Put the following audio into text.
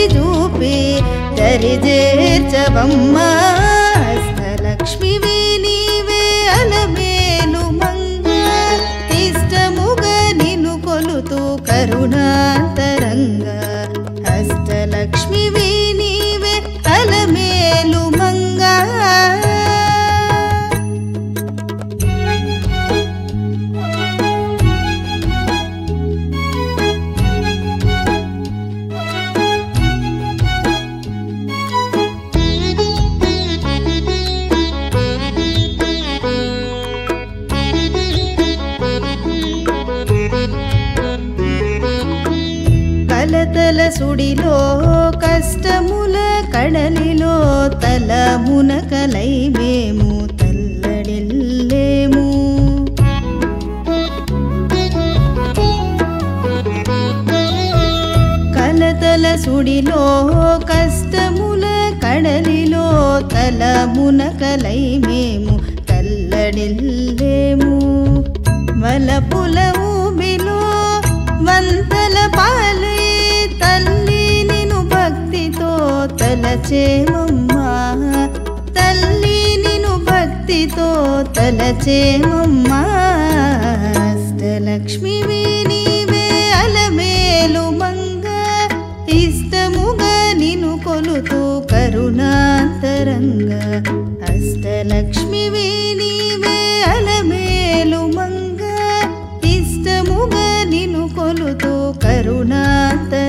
చూపి దరిజేర్చవమ్మ హస్తలక్ష్మివి నీవే అలమేలు మంగ ఇష్టముగా నిన్ను కొలుతూ కరుణాంతరంగా హస్తలక్ష్మివి నీవే అలమేలు మంగా కలతల సుడిలో కష్టముల కడలిలో తల మునకలై మేము తల్లడిల్లేము కలతల సుడిలో కష్టముల కడలిలో తల మునకలై మేము తల్లడిల్లేము వలపుల ఊబిలో వంతల పాలై తల్లి నిను భక్తితో తలచేమమ్మా తల్లి నిను భక్తితో తలచేమమ్మా అష్టలక్ష్మివి నీవే అలమేలు మంగ ఇష్టముగా నిను కొలుతూ కరుణాంతరంగా అష్టలక్ష్మివి నీవే అలమేలు మంగ ఇష్టముగా నిను కొలుతూ కరుణాంతరంగా